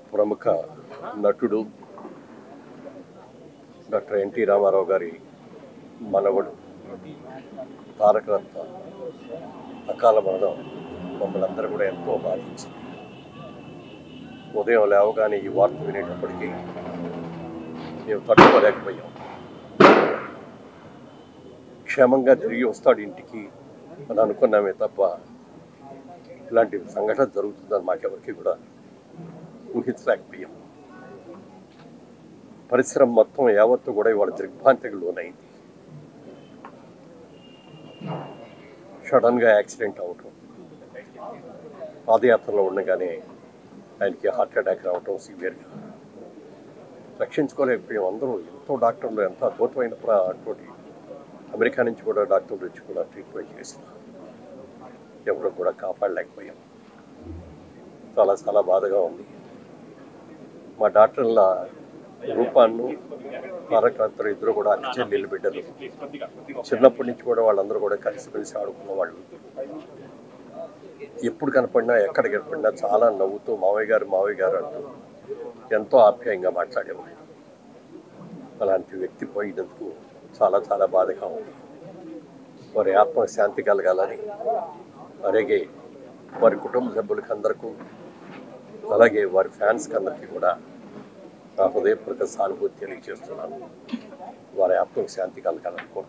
ప్రముఖ నటుడు doctor NT Ramarao గారి మనవడు తారక రత్న అకాల మరణం మమ్మల్ని అందరూ కూడా ఎంతో బాధించింది ఉదయం లేవగానే ఈ వార్త వినేటప్పటికీ మేము తట్టుకోలేకపోయాం క్షేమంగా తిరిగి వస్తాడు ఇంటికి అని అనుకున్నామే తప్ప ఇలాంటి సంఘటన జరుగుతుందని మాకెవరికి కూడా ఊహించలేకపోయాం పరిశ్రమ మొత్తం యావత్తు కూడా ఇవాళ దిగ్భ్రాంతికి లోనైంది సడన్గా యాక్సిడెంట్ అవటం పాదయాత్రలో ఉండగానే ఆయనకి హార్ట్ అటాక్ రావటం సివియర్గా రక్షించుకోలేకపోయాం అందరూ ఎంతో డాక్టర్లు ఎంత అద్భుతమైన ప్ర- అటువంటి అమెరికా నుంచి కూడా డాక్టర్లు వచ్చి కూడా ట్రీట్మెంట్ చేసిన ఎవరు కూడా కాపాడలేకపోయాం చాలా చాలా బాధగా ఉంది మా డాక్టర్ల రూపాన్ని తారకాంతరు ఇద్దరు కూడా అక్క చెల్లెలు బిడ్డలు చిన్నప్పటి నుంచి కూడా వాళ్ళందరూ కూడా కలిసిమెలిసి ఆడుకున్న వాళ్ళు ఎప్పుడు కనపడినా ఎక్కడ కనపడినా చాలా నవ్వుతూ మావయ్య గారు మావయ్య గారు అంటూ ఎంతో ఆప్యాయంగా మాట్లాడేవాళ్ళు అలాంటి వ్యక్తి పోయినందుకు చాలా చాలా బాధగా ఉంది వారి ఆత్మ శాంతి కలగాలని అలాగే వారి కుటుంబ సభ్యులకి అందరికీ అలాగే వారి ఫ్యాన్స్కి అందరికీ కూడా నా హృదయపూర్వక సానుభూతి తెలియజేస్తున్నాను వారి ఆత్మకు శాంతి కలగాలని కోరుతున్నాను